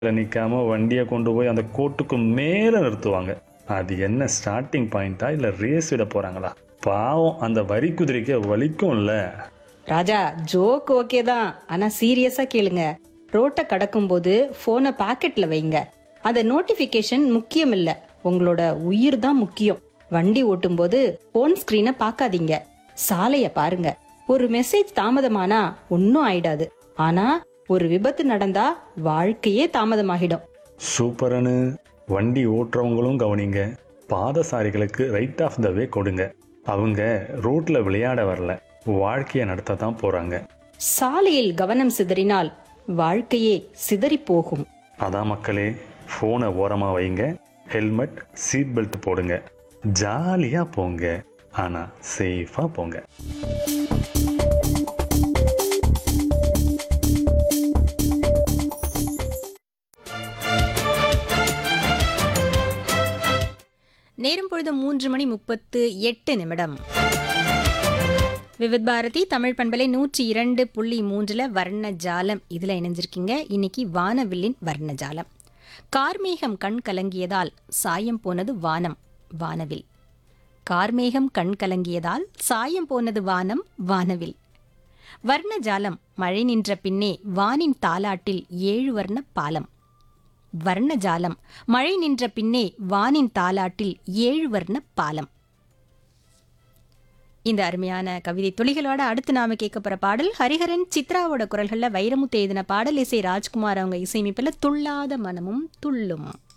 நிற்காம வண்டியை கொண்டு போய் அந்த கோட்டுக்கு மேலே நிறுத்துவாங்க அது என்ன ஸ்டார்டிங் பாயிண்டா இல்லை ரேஸ் விட போறாங்களா பாவம் அந்த வரி குதிரைக்கு வலிக்கும்ல ராஜா ஜோக் ஓகே தான் ஆனா சீரியஸா கேளுங்க ரோட்டை கடக்கும்போது போனை பாக்கெட்ல வைங்க அந்த நோட்டிபிகேஷன் முக்கியம் இல்ல உங்களோட உயிர் தான் முக்கியம் வண்டி ஓட்டும்போது போன் ஸ்கிரீனை பார்க்காதீங்க சாலைய பாருங்க ஒரு மெசேஜ் தாமதமானா ஒன்னும் ஆயிடாது ஆனா ஒரு விபத்து நடந்தா வாழ்க்கையே தாமதமாகிடும் சூப்பரனு வண்டி ஓட்டுறவங்களும் கவனிங்க பாதசாரிகளுக்கு ரைட் ஆஃப் த வே கொடுங்க அவங்க ரோட்ல விளையாட வரல வாழ்க்கையை நடத்த தான் போறாங்க சாலையில் கவனம் சிதறினால் வாழ்க்கையே சிதறி போகும் அதான் மக்களே ஃபோனை ஓரமாக வைங்க ஹெல்மெட் சீட் பெல்ட் போடுங்க ஜாலியாக போங்க ஆனால் சேஃபாக போங்க நேரம் பொழுது மூன்று மணி முப்பத்து எட்டு நிமிடம் விவித் பாரதி தமிழ் பண்பலை நூற்றி இரண்டு புள்ளி மூன்றுல வர்ண ஜாலம் இதுல இணைஞ்சிருக்கீங்க இன்னைக்கு வானவில்லின் வர்ண ஜாலம் கார்மேகம் கண் கலங்கியதால் சாயம் போனது வானம் வானவில் கார்மேகம் கண் கலங்கியதால் சாயம் போனது வானம் வானவில் வர்ண ஜாலம் மழை நின்ற பின்னே வானின் தாலாட்டில் ஏழு வர்ண பாலம் வர்ணஜாலம் மழை நின்ற பின்னே வானின் தாலாட்டில் ஏழு வர்ண பாலம் இந்த அருமையான கவிதை துளிகளோட அடுத்து நாம கேட்க போற பாடல் ஹரிஹரன் சித்ராவோட குரல்கள்ல வைரமுத்து எழுதின பாடல் இசை ராஜ்குமார் அவங்க இசையமைப்பில் துள்ளாத மனமும் துள்ளும்